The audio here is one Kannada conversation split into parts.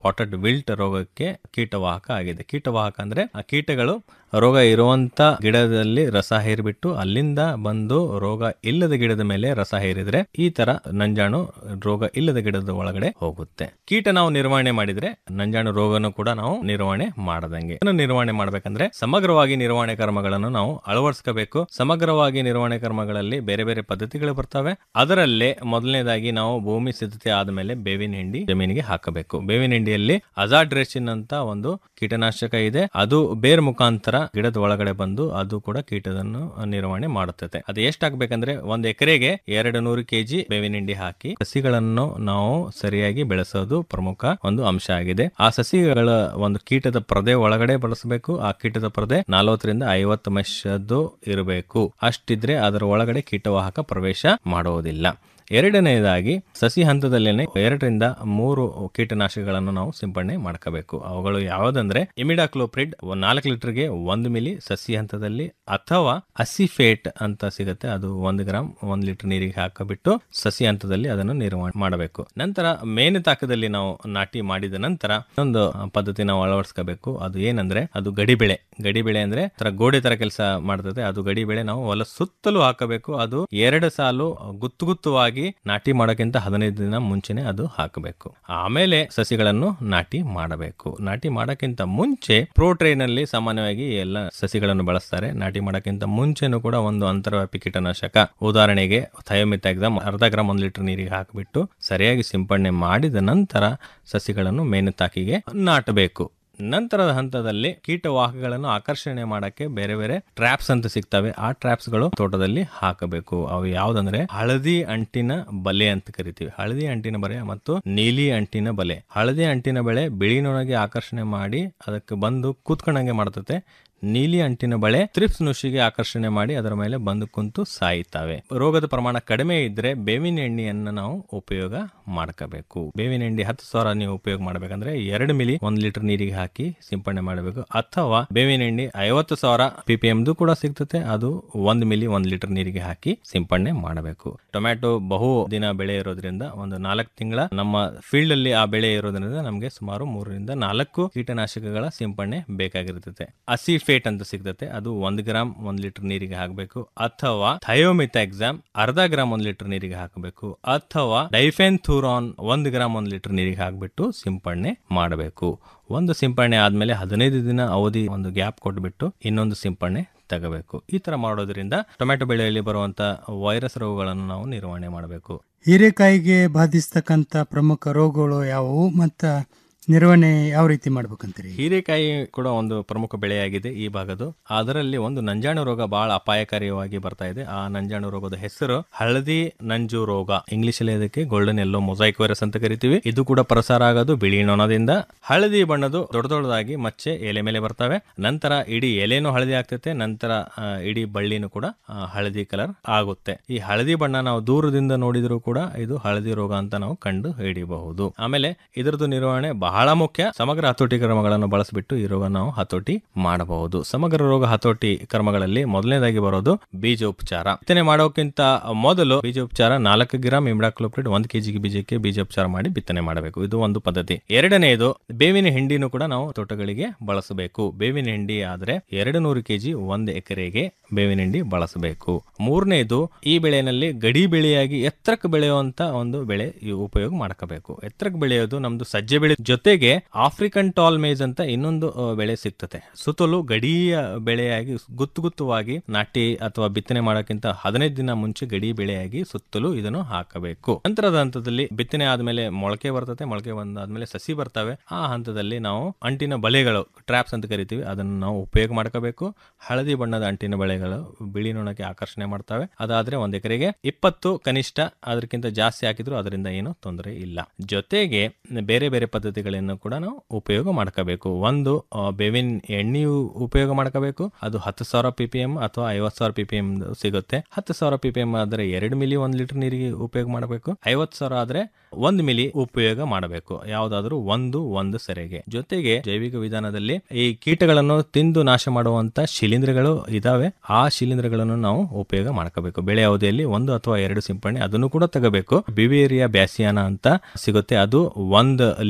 ಪಾಟೆಡ್ ವಿಲ್ಟ್ ರೋಗಕ್ಕೆ ಕೀಟವಾಹಕ ಆಗಿದೆ ಕೀಟವಾಹಕ ಅಂದ್ರೆ ಆ ಕೀಟಗಳು ರೋಗ ಇರುವಂತ ಗಿಡದಲ್ಲಿ ರಸ ಹೀರಿಬಿಟ್ಟು ಅಲ್ಲಿಂದ ಬಂದು ರೋಗ ಇಲ್ಲದ ಗಿಡದ ಮೇಲೆ ರಸ ಹೀರಿದ್ರೆ ಈ ತರ ನಂಜಾಣು ರೋಗ ಇಲ್ಲದ ಗಿಡದ ಒಳಗಡೆ ಹೋಗುತ್ತೆ ಕೀಟ ನಾವು ನಿರ್ವಹಣೆ ಮಾಡಿದ್ರೆ ನಂಜಾಣು ರೋಗನು ಕೂಡ ನಾವು ನಿರ್ವಹಣೆ ಮಾಡದಂಗೆ ಇದನ್ನು ನಿರ್ವಹಣೆ ಮಾಡ್ಬೇಕಂದ್ರೆ ಸಮಗ್ರವಾಗಿ ನಿರ್ವಹಣೆ ಕ್ರಮಗಳನ್ನು ನಾವು ಅಳವಡಿಸ್ಕೋಬೇಕು ಸಮಗ್ರವಾಗಿ ನಿರ್ವಹಣೆ ಕ್ರಮಗಳಲ್ಲಿ ಬೇರೆ ಬೇರೆ ಪದ್ಧತಿಗಳು ಬರ್ತವೆ ಅದರಲ್ಲೇ ಮೊದಲನೇದಾಗಿ ನಾವು ಭೂಮಿ ಸಿದ್ಧತೆ ಆದ್ಮೇಲೆ ಬೇವಿನ ಹಿಂಡಿ ಜಮೀನಿಗೆ ಹಾಕಬೇಕು ಬೇವಿನ ಹಿಂಡಿಯಲ್ಲಿ ಅಜಾಡ್ರೆಸಿನ್ ಅಂತ ಒಂದು ಕೀಟನಾಶಕ ಇದೆ ಅದು ಬೇರ್ ಮುಖಾಂತರ ಗಿಡದ ಒಳಗಡೆ ಬಂದು ಅದು ಕೂಡ ಕೀಟದನ್ನು ನಿರ್ವಹಣೆ ಮಾಡುತ್ತದೆ ಅದು ಎಷ್ಟು ಹಾಕ್ಬೇಕಂದ್ರೆ ಒಂದ್ ಎಕರೆಗೆ ಎರಡು ನೂರು ಕೆಜಿ ಬೇವಿನ ಹಿಂಡಿ ಹಾಕಿ ಸಸಿಗಳನ್ನು ನಾವು ಸರಿಯಾಗಿ ಬೆಳೆಸೋದು ಪ್ರಮುಖ ಒಂದು ಅಂಶ ಆಗಿದೆ ಆ ಸಸಿಗಳ ಒಂದು ಕೀಟದ ಪರದೆ ಒಳಗಡೆ ಬಳಸಬೇಕು ಆ ಕೀಟದ ಪರದೆ ನಲವತ್ತರಿಂದ ಐವತ್ತು ಮೆಷದ್ದು ಇರಬೇಕು ಅಷ್ಟಿದ್ರೆ ಅದರ ಒಳಗಡೆ ಕೀಟವಾಹಕ ಪ್ರವೇಶ ಮಾಡುವುದಿಲ್ಲ ಎರಡನೆಯದಾಗಿ ಸಸಿ ಹಂತದಲ್ಲೇನೆ ಎರಡರಿಂದ ಮೂರು ಕೀಟನಾಶಕಗಳನ್ನು ನಾವು ಸಿಂಪಡಣೆ ಮಾಡ್ಕೋಬೇಕು ಅವುಗಳು ಯಾವುದಂದ್ರೆ ಇಮಿಡಾಕ್ಲೋಪ್ರಿಡ್ ನಾಲ್ಕು ಲೀಟರ್ಗೆ ಒಂದು ಮಿಲಿ ಸಸಿ ಹಂತದಲ್ಲಿ ಅಥವಾ ಅಸಿಫೇಟ್ ಅಂತ ಸಿಗುತ್ತೆ ಅದು ಒಂದು ಗ್ರಾಮ್ ಒಂದು ಲೀಟರ್ ನೀರಿಗೆ ಹಾಕಬಿಟ್ಟು ಸಸಿ ಹಂತದಲ್ಲಿ ಅದನ್ನು ನಿರ್ವಹಣೆ ಮಾಡಬೇಕು ನಂತರ ಮೇನೆ ತಾಕದಲ್ಲಿ ನಾವು ನಾಟಿ ಮಾಡಿದ ನಂತರ ಒಂದು ಪದ್ಧತಿ ನಾವು ಅಳವಡಿಸ್ಕೋಬೇಕು ಅದು ಏನಂದ್ರೆ ಅದು ಗಡಿ ಬೆಳೆ ಗಡಿ ಬೆಳೆ ಅಂದ್ರೆ ತರ ಗೋಡೆ ತರ ಕೆಲಸ ಮಾಡ್ತದೆ ಅದು ಗಡಿ ಬೆಳೆ ನಾವು ಹೊಲ ಸುತ್ತಲೂ ಹಾಕಬೇಕು ಅದು ಎರಡು ಸಾಲು ಗುತ್ತು ಗುತ್ತುವಾಗಿ ನಾಟಿ ಮಾಡೋಕ್ಕಿಂತ ಹದಿನೈದು ದಿನ ಮುಂಚೆನೆ ಅದು ಹಾಕಬೇಕು ಆಮೇಲೆ ಸಸಿಗಳನ್ನು ನಾಟಿ ಮಾಡಬೇಕು ನಾಟಿ ಮಾಡೋಕ್ಕಿಂತ ಮುಂಚೆ ಪ್ರೋ ಟ್ರೈನ್ ಅಲ್ಲಿ ಸಾಮಾನ್ಯವಾಗಿ ಎಲ್ಲ ಸಸಿಗಳನ್ನು ಬಳಸ್ತಾರೆ ನಾಟಿ ಮಾಡೋಕ್ಕಿಂತ ಮುಂಚೆನೂ ಕೂಡ ಒಂದು ಅಂತರ್ವ್ಯಾಪಿ ಕೀಟನಾಶಕ ಉದಾಹರಣೆಗೆ ಥಯೋಮಿತಾಕ್ಸಮ್ ಅರ್ಧ ಗ್ರಾಮ್ ಒಂದು ಲೀಟರ್ ನೀರಿಗೆ ಹಾಕಿಬಿಟ್ಟು ಸರಿಯಾಗಿ ಸಿಂಪಡಣೆ ಮಾಡಿದ ನಂತರ ಸಸಿಗಳನ್ನು ಮೇನುತಾಕಿಗೆ ನಾಟಬೇಕು ನಂತರದ ಹಂತದಲ್ಲಿ ಕೀಟವಾಹಕಗಳನ್ನು ಆಕರ್ಷಣೆ ಮಾಡಕ್ಕೆ ಬೇರೆ ಬೇರೆ ಟ್ರಾಪ್ಸ್ ಅಂತ ಸಿಗ್ತವೆ ಆ ಟ್ರಾಪ್ಸ್ ಗಳು ತೋಟದಲ್ಲಿ ಹಾಕಬೇಕು ಅವು ಯಾವ್ದಂದ್ರೆ ಹಳದಿ ಅಂಟಿನ ಬಲೆ ಅಂತ ಕರಿತೀವಿ ಹಳದಿ ಅಂಟಿನ ಬಲೆ ಮತ್ತು ನೀಲಿ ಅಂಟಿನ ಬಲೆ ಹಳದಿ ಅಂಟಿನ ಬೆಳೆ ಬಿಳಿ ನೊಣಗೆ ಆಕರ್ಷಣೆ ಮಾಡಿ ಅದಕ್ಕೆ ಬಂದು ಕೂತ್ಕೊಂಡಂಗೆ ಮಾಡ್ತತೆ ನೀಲಿ ಅಂಟಿನ ಬಳೆ ತ್ರಿಪ್ಸ್ ನುಷಿಗೆ ಆಕರ್ಷಣೆ ಮಾಡಿ ಅದರ ಮೇಲೆ ಬಂದು ಕುಂತು ಸಾಯ್ತವೆ ರೋಗದ ಪ್ರಮಾಣ ಕಡಿಮೆ ಇದ್ರೆ ಬೇವಿನ ಎಣ್ಣೆಯನ್ನು ನಾವು ಉಪಯೋಗ ಮಾಡ್ಕೋಬೇಕು ಬೇವಿನ ಎಣ್ಣೆ ಹತ್ತು ಸಾವಿರ ನೀವು ಉಪಯೋಗ ಮಾಡ್ಬೇಕಂದ್ರೆ ಎರಡು ಮಿಲಿ ಒಂದ್ ಲೀಟರ್ ನೀರಿಗೆ ಹಾಕಿ ಸಿಂಪಡಣೆ ಮಾಡಬೇಕು ಅಥವಾ ಬೇವಿನ ಎಣ್ಣೆ ಐವತ್ತು ಸಾವಿರ ಪಿ ಪಿ ಎಮ್ದು ಕೂಡ ಸಿಗ್ತದೆ ಅದು ಒಂದ್ ಮಿಲಿ ಒಂದ್ ಲೀಟರ್ ನೀರಿಗೆ ಹಾಕಿ ಸಿಂಪಡಣೆ ಮಾಡಬೇಕು ಟೊಮ್ಯಾಟೊ ಬಹು ದಿನ ಬೆಳೆ ಇರೋದ್ರಿಂದ ಒಂದು ನಾಲ್ಕು ತಿಂಗಳ ನಮ್ಮ ಫೀಲ್ಡ್ ಅಲ್ಲಿ ಆ ಬೆಳೆ ಇರೋದ್ರಿಂದ ನಮಗೆ ಸುಮಾರು ಮೂರರಿಂದ ನಾಲ್ಕು ಕೀಟನಾಶಕಗಳ ಸಿಂಪಡಣೆ ಬೇಕಾಗಿರ್ತದೆ ಅಸಿಫೇಟ್ ಅಂತ ಸಿಗ್ತತೆ ಅದು ಒಂದ್ ಗ್ರಾಮ್ ಒಂದ್ ಲೀಟರ್ ನೀರಿಗೆ ಹಾಕಬೇಕು ಅಥವಾ ಥಯೋಮಿಥಾಕ್ಸಾಮ್ ಅರ್ಧ ಗ್ರಾಮ್ ಒಂದ್ ಲೀಟರ್ ನೀರಿಗೆ ಹಾಕಬೇಕು ಅಥವಾ ಡೈಫೆನ್ಥೂರಾನ್ ಒಂದ್ ಗ್ರಾಮ್ ಒಂದ್ ಲೀಟರ್ ನೀರಿಗೆ ಹಾಕ್ಬಿಟ್ಟು ಸಿಂಪಡಣೆ ಮಾಡಬೇಕು ಒಂದು ಸಿಂಪಡಣೆ ಆದ್ಮೇಲೆ ಹದಿನೈದು ದಿನ ಅವಧಿ ಒಂದು ಗ್ಯಾಪ್ ಕೊಟ್ಬಿಟ್ಟು ಇನ್ನೊಂದು ಸಿಂಪಡಣೆ ತಗೋಬೇಕು ಈ ತರ ಮಾಡೋದ್ರಿಂದ ಟೊಮ್ಯಾಟೊ ಬೆಳೆಯಲ್ಲಿ ಬರುವಂತ ವೈರಸ್ ರೋಗಗಳನ್ನು ನಾವು ನಿರ್ವಹಣೆ ಮಾಡಬೇಕು ಹೀರೆಕಾಯಿಗೆ ಬಾಧಿಸ್ತಕ್ಕಂಥ ಪ್ರಮುಖ ರೋಗಗಳು ಯಾವುವು ಮತ್ತ ನಿರ್ವಹಣೆ ಯಾವ ರೀತಿ ಮಾಡ್ಬೇಕಂತೀರಿ ಹೀರೆಕಾಯಿ ಕೂಡ ಒಂದು ಪ್ರಮುಖ ಬೆಳೆಯಾಗಿದೆ ಈ ಭಾಗದ್ದು ಅದರಲ್ಲಿ ಒಂದು ನಂಜಾಣು ರೋಗ ಬಹಳ ಅಪಾಯಕಾರಿಯಾಗಿ ಬರ್ತಾ ಇದೆ ಆ ನಂಜಾಣು ರೋಗದ ಹೆಸರು ಹಳದಿ ನಂಜು ರೋಗ ಇಂಗ್ಲಿಷ್ ಅಲ್ಲಿ ಅದಕ್ಕೆ ಗೋಲ್ಡನ್ ಎಲ್ಲೋ ಮೊಸೈಕ್ ವೈರಸ್ ಅಂತ ಕರಿತೀವಿ ಇದು ಕೂಡ ಪ್ರಸಾರ ಆಗೋದು ಬಿಳಿ ನೊಣದಿಂದ ಹಳದಿ ಬಣ್ಣದು ದೊಡ್ಡ ದೊಡ್ಡದಾಗಿ ಮಚ್ಚೆ ಎಲೆ ಮೇಲೆ ಬರ್ತವೆ ನಂತರ ಇಡೀ ಎಲೆನೂ ಹಳದಿ ಆಗ್ತೈತೆ ನಂತರ ಆ, ಇಡೀ ಬಳ್ಳಿನೂ ಕೂಡ ಆ, ಹಳದಿ ಕಲರ್ ಆಗುತ್ತೆ ಈ ಹಳದಿ ಬಣ್ಣ ನಾವು ದೂರದಿಂದ ನೋಡಿದ್ರು ಕೂಡ ಇದು ಹಳದಿ ರೋಗ ಅಂತ ನಾವು ಕಂಡು ಹಿಡಿಯಬಹುದು ಆಮೇಲೆ ಇದರದ್ದು ನಿರ್ವಹಣೆ ಬಹಳ ಮುಖ್ಯ ಸಮಗ್ರ ಹತೋಟಿ ಕ್ರಮಗಳನ್ನು ಬಳಸಿಬಿಟ್ಟು ಈ ರೋಗ ನಾವು ಹತೋಟಿ ಮಾಡಬಹುದು ಸಮಗ್ರ ರೋಗ ಹತೋಟಿ ಕ್ರಮಗಳಲ್ಲಿ ಮೊದಲನೇದಾಗಿ ಬರೋದು ಬೀಜೋಪಚಾರ ಬಿತ್ತನೆ ಮಾಡೋಕ್ಕಿಂತ ಮೊದಲು ಬೀಜೋಪಚಾರ ನಾಲ್ಕು ಗ್ರಾಮ್ ಇಮ್ಡಾಕ್ಲೋಪ್ರಿಡ್ ಒಂದು ಕೆಜಿ ಬೀಜಕ್ಕೆ ಬೀಜೋಪಚಾರ ಮಾಡಿ ಬಿತ್ತನೆ ಮಾಡಬೇಕು ಇದು ಒಂದು ಪದ್ಧತಿ ಎರಡನೆಯದು ಬೇವಿನ ಹಿಂಡಿನೂ ಕೂಡ ನಾವು ತೋಟಗಳಿಗೆ ಬಳಸಬೇಕು ಬೇವಿನ ಹಿಂಡಿ ಆದ್ರೆ ಎರಡು ನೂರು ಕೆಜಿ ಒಂದು ಎಕರೆಗೆ ಬೇವಿನ ಹಿಂಡಿ ಬಳಸಬೇಕು ಮೂರನೇದು ಈ ಬೆಳೆನಲ್ಲಿ ಗಡಿ ಬೆಳೆಯಾಗಿ ಎತ್ತರಕ್ಕೆ ಬೆಳೆಯುವಂತ ಒಂದು ಬೆಳೆ ಈ ಉಪಯೋಗ ಮಾಡ್ಕೋಬೇಕು ಎತ್ತರಕ್ಕೆ ಬೆಳೆಯೋದು ನಮ್ದು ಸಜ್ಜೆ ಬೆಳೆ ಜೊತೆಗೆ ಆಫ್ರಿಕನ್ ಟಾಲ್ ಮೇಜ್ ಅಂತ ಇನ್ನೊಂದು ಆ, ಬೆಳೆ ಸಿಗ್ತದೆ ಸುತ್ತಲೂ ಗಡಿಯ ಬೆಳೆಯಾಗಿ ಗುತ್ತು ಗುತ್ತುವಾಗಿ ನಾಟಿ ಅಥವಾ ಬಿತ್ತನೆ ಮಾಡೋಕ್ಕಿಂತ ಹದಿನೈದು ದಿನ ಮುಂಚೆ ಗಡಿ ಬೆಳೆಯಾಗಿ ಸುತ್ತಲೂ ಇದನ್ನು ಹಾಕಬೇಕು ನಂತರದ ಹಂತದಲ್ಲಿ ಬಿತ್ತನೆ ಆದ್ಮೇಲೆ ಮೊಳಕೆ ಬರ್ತದೆ ಮೊಳಕೆ ಬಂದಾದ್ಮೇಲೆ ಸಸಿ ಬರ್ತವೆ ಆ ಹಂತದಲ್ಲಿ ನಾವು ಅಂಟಿನ ಬಲೆಗಳು ಟ್ರಾಪ್ಸ್ ಅಂತ ಕರಿತೀವಿ ಅದನ್ನು ನಾವು ಉಪಯೋಗ ಮಾಡ್ಕೋಬೇಕು ಹಳದಿ ಬಣ್ಣದ ಅಂಟಿನ ಬಳೆಗಳು ಬಿಳಿ ನೊಣಕ್ಕೆ ಆಕರ್ಷಣೆ ಮಾಡ್ತವೆ ಅದಾದ್ರೆ ಒಂದ್ ಎಕರೆಗೆ ಇಪ್ಪತ್ತು ಕನಿಷ್ಠ ಅದಕ್ಕಿಂತ ಜಾಸ್ತಿ ಹಾಕಿದ್ರು ಅದರಿಂದ ಏನು ತೊಂದರೆ ಇಲ್ಲ ಜೊತೆಗೆ ಬೇರೆ ಬೇರೆ ಪದ್ಧತಿಗಳನ್ನು ಕೂಡ ನಾವು ಉಪಯೋಗ ಮಾಡ್ಕೋಬೇಕು ಒಂದು ಆ, ಬೇವಿನ ಎಣ್ಣೆಯು ಉಪಯೋಗ ಮಾಡ್ಕೋಬೇಕು ಅದು ಹತ್ತು ಸಾವಿರ ಪಿ ಪಿ ಎಂ ಅಥವಾ ಐವತ್ತು ಸಾವಿರ ಪಿ ಪಿ ಎಂ ಸಿಗುತ್ತೆ ಹತ್ತು ಸಾವಿರ ಪಿ ಪಿ ಎಂ ಆದ್ರೆ ಎರಡು ಮಿಲಿ ಒಂದು ಲೀಟರ್ ನೀರಿಗೆ ಉಪಯೋಗ ಮಾಡಬೇಕು ಐವತ್ತು ಸಾವಿರ ಆದ್ರೆ ಒಂದು ಮಿಲಿ ಉಪಯೋಗ ಮಾಡಬೇಕು ಯಾವುದಾದ್ರೂ ಒಂದು ಒಂದು ಸೆರೆಗೆ ಜೊತೆಗೆ ಜೈವಿಕ ವಿಧಾನದಲ್ಲಿ ಈ ಕೀಟಗಳನ್ನು ತಿಂದು ನಾಶ ಮಾಡುವಂತ ಶಿಲೀಂಧ್ರಗಳು ಇದಾವೆ ಆ ಶಿಲೀಂಧ್ರಗಳನ್ನು ನಾವು ಉಪಯೋಗ ಮಾಡ್ಕೋಬೇಕು ಬೆಳೆ ಅವಧಿಯಲ್ಲಿ ಒಂದು ಅಥವಾ ಎರಡು ಸಿಂಪಡಣೆ ಅದನ್ನು ಕೂಡ ತಗೋಬೇಕು ಬಿವೇರಿಯಾ ಬ್ಯಾಸಿಯಾನ ಅಂತ ಸಿಗುತ್ತೆ ಅದು ಒಂದು ಲೀಟರ್ ನೀರಿಗೆ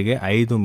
ಎಕರೆಗೆ ಐದು